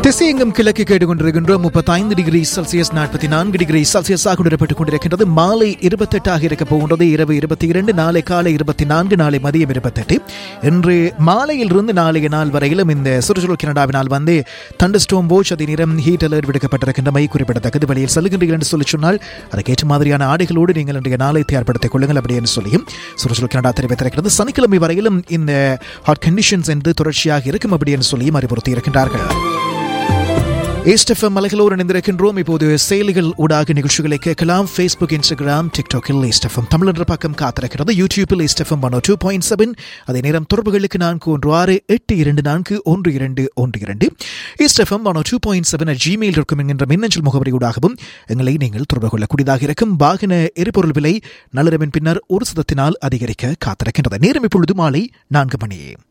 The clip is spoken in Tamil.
திசையெங்கும் கிழக்கு கேட்டுக்கொண்டிருக்கின்றோம் முப்பத்தைந்து டிகிரி செல்சியஸ் நாற்பத்தி நான்கு டிகிரி செல்சியஸாக உணரப்பட்டுக் கொண்டிருக்கின்றது மாலை இருபத்தெட்டாக இருக்க போகின்றது இரவு இருபத்தி இரண்டு நாளை காலை இருபத்தி நான்கு நாளை மதியம் இருபத்தெட்டு இன்று மாலையிலிருந்து நாளைய நாள் வரையிலும் இந்த சுற்றுச்சூழல் கனடாவினால் வந்து தண்டு ஸ்டோம் போச் அதே நேரம் ஹீட் அலர்ட் விடுக்கப்பட்டிருக்கின்றமை குறிப்பிடத்தக்கது வெளியில் செல்கின்றீர்கள் என்று சொல்லி சொன்னால் அதற்கேற்ற மாதிரியான ஆடைகளோடு நீங்கள் இன்றைய நாளை தயார்படுத்திக் கொள்ளுங்கள் அப்படி என்று சொல்லியும் சுற்றுச்சூழல் கனடா தெரிவித்திருக்கிறது சனிக்கிழமை வரையிலும் இந்த ஹாட் கண்டிஷன்ஸ் என்று தொடர்ச்சியாக இருக்கும் அப்படி என்று சொல்லியும் அறிவுறுத்தி இருக்கின்றார்கள் ஏஸ்டெஃப்எம் மலைகளோடு இணைந்திருக்கின்றோம் இப்போது செயலிகள் ஊடாக நிகழ்ச்சிகளை கேட்கலாம் ஃபேஸ்புக் இன்ஸ்டாகிராம் டிக்டாக்கில் ஏஸ்டெஃப்எம் தமிழ் என்ற பக்கம் காத்திருக்கிறது யூடியூப்பில் East FM one two point seven அதே நேரம் தொடர்புகளுக்கு நான்கு ஒன்று ஆறு எட்டு இரண்டு நான்கு ஒன்று இரண்டு ஒன்று இரண்டு East FM one two point seven Gmail இருக்கும் என்கின்ற மின்னஞ்சல் முகவரி ஊடாகவும் எங்களை நீங்கள் தொடர்பு கொள்ளக்கூடியதாக இருக்கும் வாகன எரிபொருள் விலை நள்ளிரவின் பின்னர் ஒரு சதத்தினால் அதிகரிக்க காத்திருக்கின்றது நேரம் இப்பொழுது மாலை நான்கு மணியே